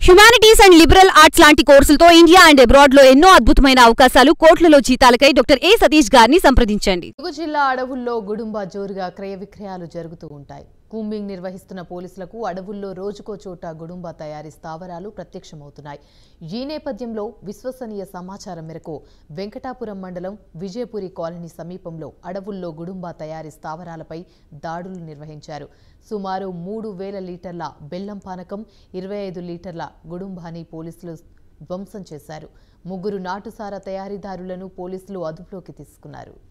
humanities and liberal arts లాంటి కోర్సులతో India and abroad లో ఎన్నో అద్భుతమైన అవకాశాలు కోట్లలో జీతాలకై డాక్టర్ ఏ సతీష్ గారిని సంప్రదించండి ములుగు జిల్లా అడవుల్లో గుడుంబా జోరుగా క్రయ విక్రయాలు జరుగుతూ ఉంటాయి కూంబింగ్ నిర్వహిస్తున్న పోలీసులకు అడవుల్లో రోజుకో చోట గుడుంబా తయారీ స్థావరాలు ప్రత్యక్షమవుతున్నాయి ఈ నేపథ్యంలో విశ్వసనీయ సమాచారం మేరకు వెంకటాపురం మండలం విజయపురి కాలనీ సమీపంలో అడవుల్లో గుడుంబా తయారీ స్థావరాలపై దాడులు నిర్వహించారు సుమారు మూడు వేల లీటర్ల బెల్లం పానకం ఇరవై ఐదు లీటర్ల గుడుంబాని పోలీసులు ధ్వంసం చేశారు ముగ్గురు నాటుసారా తయారీదారులను పోలీసులు అదుపులోకి తీసుకున్నారు